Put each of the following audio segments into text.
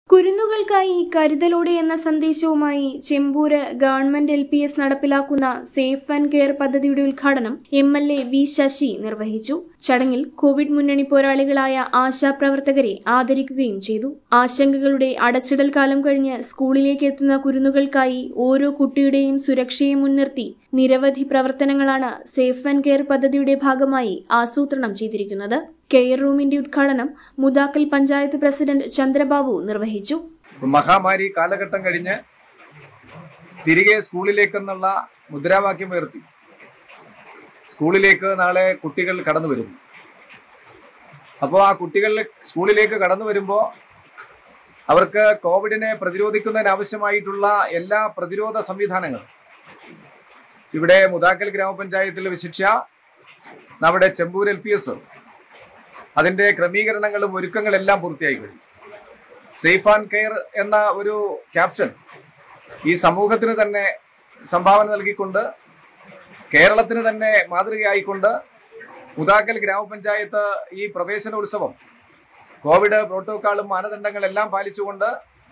കുരുന്നുകൾക്കായി കരുതലോടെ എന്ന സന്ദേശവുമായി Chempur government L P S നടപ്പിലാക്കുന്ന സേഫ് ആൻഡ് കെയർ പദ്ധതിയുടെ ഉദ്ഘാടനം M L A V Sasi നിർവഹിച്ചു ചടങ്ങിൽ കോവിഡ് മുന്നണി പോരാളികളായ ആശാപ്രവർത്തകരെ ആദരിക്കുകയും ചെയ്തു ആശങ്കകളുടെ അടച്ചിടൽ കാലം കഴിഞ്ഞ് സ്കൂളിലേക്ക് എത്തുന്ന കുരുന്നുകൾക്കായി ഓരോ കുട്ടിയുടെയും സുരക്ഷയെ മുൻനിർത്തി നിരവധി പ്രവർത്തനങ്ങളാണ് സേഫ് ആൻഡ് കെയർ പദ്ധതിയുടെ ഭാഗമായി ആസൂത്രണം ചെയ്തിരിക്കുന്നത് കെയർ റൂമിന്റെ ഉദ്ഘാടനം മുതാക്കൽ പഞ്ചായത്ത് പ്രസിഡന്റ് ചന്ദ്രബാബു നിർവഹിച്ചു മഹാമാരി കാലഘട്ടം കഴിഞ്ഞ് തിരികെ സ്കൂളിലേക്കെന്നുള്ള മുദ്രാവാക്യം ഉയർത്തി സ്കൂളിലേക്ക് നാളെ കുട്ടികൾ കടന്നു വരുന്നു അപ്പോൾ ആ കുട്ടികൾ സ്കൂളിലേക്ക് കടന്നു വരുമ്പോൾ അവർക്ക് കോവിഡിനെ പ്രതിരോധിക്കുന്നതിനാവശ്യമായിട്ടുള്ള എല്ലാ പ്രതിരോധ സംവിധാനങ്ങളും ഇവിടെ മുതാക്കൽ ഗ്രാമപഞ്ചായത്തിൽ വിശിക്ഷ നമ്മുടെ ചെമ്പൂർ എൽ പി എസ് അതിൻ്റെ ക്രമീകരണങ്ങളും ഒരുക്കങ്ങളെല്ലാം പൂർത്തിയായി കഴിഞ്ഞു സേഫ് ആൻഡ് കെയർ എന്ന ഒരു ക്യാപ്ഷൻ ഈ സമൂഹത്തിന് തന്നെ സംഭാവന നൽകിക്കൊണ്ട് കേരളത്തിന് തന്നെ മാതൃകയായിക്കൊണ്ട് മുതാക്കൽ ഗ്രാമപഞ്ചായത്ത് ഈ പ്രവേശനോത്സവം കോവിഡ് പ്രോട്ടോക്കോളും മാനദണ്ഡങ്ങളെല്ലാം പാലിച്ചുകൊണ്ട്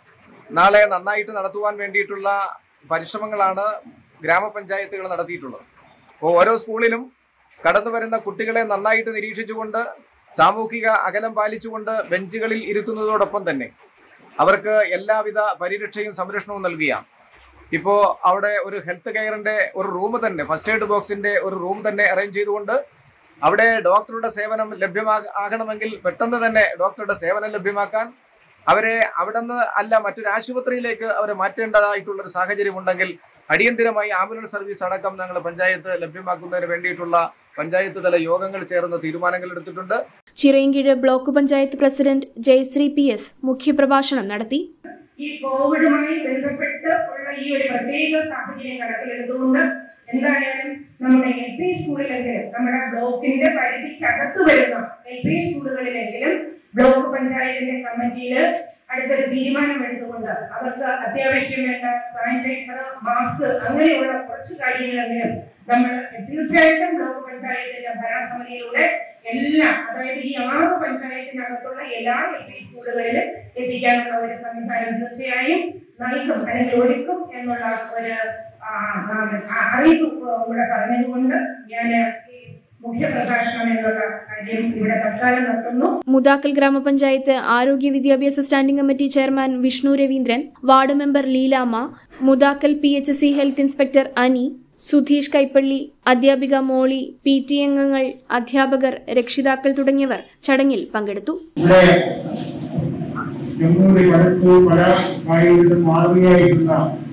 നാളെ നന്നായിട്ട് നടത്തുവാൻ വേണ്ടിയിട്ടുള്ള പരിശ്രമങ്ങളാണ് ഗ്രാമപഞ്ചായത്തുകൾ നടത്തിയിട്ടുള്ളത് അപ്പോൾ ഓരോ സ്കൂളിലും കടന്നു വരുന്ന കുട്ടികളെ നന്നായിട്ട് നിരീക്ഷിച്ചുകൊണ്ട് സാമൂഹിക അകലം പാലിച്ചുകൊണ്ട് ബെഞ്ചുകളിൽ ഇരുത്തുന്നതോടൊപ്പം തന്നെ അവർക്ക് എല്ലാവിധ പരിരക്ഷയും സംരക്ഷണവും നൽകുകയാണ് ഇപ്പോൾ അവിടെ ഒരു ഹെൽത്ത് കെയറിന്റെ ഒരു റൂം തന്നെ ഫസ്റ്റ് എയ്ഡ് ബോക്സിന്റെ ഒരു റൂം തന്നെ അറേഞ്ച് ചെയ്തുകൊണ്ട് അവിടെ ഡോക്ടറുടെ സേവനം ലഭ്യമാ ആകണമെങ്കിൽ പെട്ടെന്ന് തന്നെ ഡോക്ടറുടെ സേവനം ലഭ്യമാക്കാൻ അവരെ അവിടെ നിന്ന് അല്ല മറ്റൊരു ആശുപത്രിയിലേക്ക് അവരെ മാറ്റേണ്ടതായിട്ടുള്ള ഒരു സാഹചര്യം ഉണ്ടെങ്കിൽ അടിയന്തിരമായി ആംബുലൻസ് സർവീസ് അടക്കം ഞങ്ങൾ പഞ്ചായത്ത് ലഭ്യമാക്കുന്നതിന് വേണ്ടിയിട്ടുള്ള പഞ്ചായത്ത് തല യോഗങ്ങൾ ചേർന്ന് തീരുമാനങ്ങൾ എടുത്തിട്ടുണ്ട് Chirayinkeezhu block panchayat president Jayasree P S മുഖ്യപ്രഭാഷണം നടത്തി ഈ കോവിഡുമായി ബന്ധപ്പെട്ട് ഉള്ള ഈ ഒരു പ്രത്യേക സാഹചര്യം കണക്കിലെടുത്തുകൊണ്ട് എന്തായാലും നമ്മുടെ എൽ പി സ്കൂളിലെങ്കിലും നമ്മുടെ ബ്ലോക്കിന്റെ പരിധിക്കകത്ത് വരുന്ന എൽ പി സ്കൂളുകളിലെങ്കിലും ബ്ലോക്ക് പഞ്ചായത്തിന്റെ കമ്മിറ്റിയിൽ അടുത്തൊരു തീരുമാനം എടുത്തുകൊണ്ട് അവർക്ക് അത്യാവശ്യം വേണ്ട സാനിറ്റൈസർ മാസ്ക് അങ്ങനെയുള്ള കുറച്ച് കാര്യങ്ങളെങ്കിലും നമ്മൾ തീർച്ചയായിട്ടും ബ്ലോക്ക് പഞ്ചായത്തിന്റെ ഭരണസമിതിയിലൂടെ എല്ലാം അതായത് ഈ ആറ് പഞ്ചായത്തിനകത്തുള്ള എല്ലാ എൽ പി സ്കൂളുകളിലും എത്തിക്കാനുള്ള ഒരു സംവിധാനം തീർച്ചയായും നൽകും അല്ലെങ്കിൽ ഒരുക്കും എന്നുള്ള ഒരു ആ, ആ, അറിയിപ്പ് ഇവിടെ പറഞ്ഞതുകൊണ്ട് ഞാൻ ഈ മുഖ്യപ്രഭാഷണം എന്നുള്ള കാര്യം ഇവിടെ തൽക്കാലം നിർത്തുന്നു മുതാക്കൽ ഗ്രാമപഞ്ചായത്ത് ആരോഗ്യ വിദ്യാഭ്യാസ standing committee chairman Vishnu Raveendran ward member Leelamma Muthakkal P H C health inspector Ani Sudheesh Kaipally അധ്യാപിക മോളി പി ടി അംഗങ്ങൾ അധ്യാപകർ രക്ഷിതാക്കൾ തുടങ്ങിയവർ ചടങ്ങിൽ പങ്കെടുത്തു ഇവിടെ ജമ്മുവിലെ പലർക്കു പല കാര്യങ്ങളിലും മാതൃകയായിട്ടുള്ള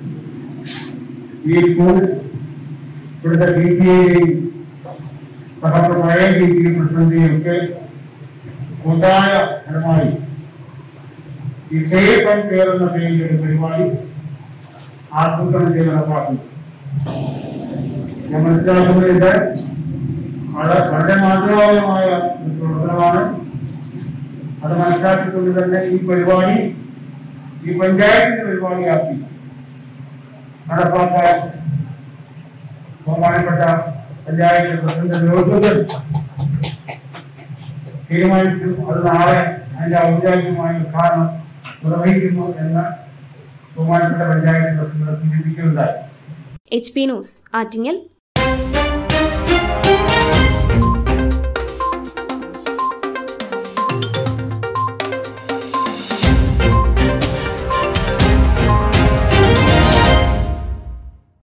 ഈ സ്കൂൾ ഇവിടുത്തെ പി ടി എയും സഹപ്ര പഴയ പി ടി എ പ്രസിഡന്റിനെയും ഒക്കെ ഉണ്ടായ ഫലമായി ഈ സേഫ് ആൻഡ് കെയർ എന്ന പേരിൽ ഒരു പരിപാടി ആസൂത്രണം ചെയ്ത് നടപ്പാക്കുന്നു ഞാൻ മനസ്സിലാക്കുന്നതിന്റെ വളരെ വളരെ മാതൃകാപരമായ ഒരു പ്രവർത്തനമാണ് അത് മനസ്സിലാക്കിക്കൊണ്ട് തന്നെ ഈ പരിപാടി ഈ പഞ്ചായത്തിന്റെ പരിപാടിയാക്കി നടപ്പാക്കാൻ ബഹുമാനപ്പെട്ട പഞ്ചായത്ത് പ്രസിഡന്റ് നേതൃത്വത്തിൽ തീരുമാനിച്ചു അത് നാളെ അതിന്റെ ഔദ്യോഗികമായ ഉദ്ഘാടനം നിർവഹിക്കുന്നു എന്ന് ബഹുമാനപ്പെട്ട പഞ്ചായത്ത് പ്രസിഡന്റ് സൂചിപ്പിക്കുകയുണ്ടായി എച്ച് പി ന്യൂസ് ആറ്റിങ്ങൽ